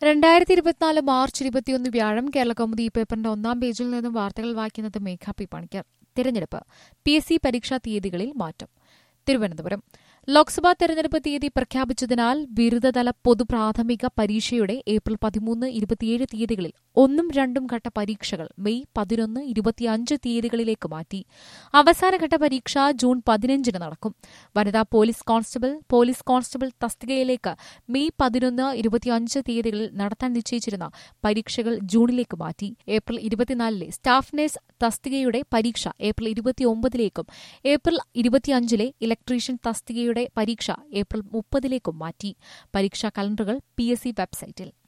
രണ്ടായിരത്തി ഇരുപത്തിനാല് മാർച്ച് ഇരുപത്തിയൊന്ന് വ്യാഴം കേരള കൗമുദി പേപ്പറിന്റെ ഒന്നാം പേജിൽ നിന്നും വാർത്തകൾ വായിക്കുന്നത് മേഘ പി പണിക്കർ തിരഞ്ഞെടുപ്പ് പി എസ് സി പരീക്ഷാ തീയതികളിൽ മാറ്റം തിരുവനന്തപുരം ലോക്സഭാ തെരഞ്ഞെടുപ്പ് തീയതി പ്രഖ്യാപിച്ചതിനാൽ ബിരുദതല പൊതുപ്രാഥമിക പരീക്ഷയുടെ ഏപ്രിൽ പതിമൂന്ന് ഇരുപത്തിയേഴ് തീയതികളിൽ ഒന്നും രണ്ടും ഘട്ട പരീക്ഷകൾ മെയ് പതിനൊന്ന് ഇരുപത്തിയഞ്ച് തീയതികളിലേക്ക് മാറ്റി അവസാനഘട്ട പരീക്ഷ ജൂൺ പതിനഞ്ചിന് നടക്കും വനിതാ പോലീസ് കോൺസ്റ്റബിൾ പോലീസ് കോൺസ്റ്റബിൾ തസ്തികയിലേക്ക് മെയ് പതിനൊന്ന് ഇരുപത്തിയഞ്ച് തീയതികളിൽ നടത്താൻ നിശ്ചയിച്ചിരുന്ന പരീക്ഷകൾ ജൂണിലേക്ക് മാറ്റി ഏപ്രിൽ ഇരുപത്തിനാലിലെ സ്റ്റാഫ് നഴ്സ് തസ്തികയുടെ പരീക്ഷ ഏപ്രിൽ ഇരുപത്തിയൊമ്പതിലേക്കും ഏപ്രിൽ ഇരുപത്തിയഞ്ചിലെ ഇലക്ട്രീഷ്യൻ തസ്തികയുടെ പരീക്ഷ ഏപ്രിൽ മുപ്പതിലേക്കും മാറ്റി പരീക്ഷാ കലണ്ടറുകൾ പി എസ് സി വെബ്സൈറ്റിൽ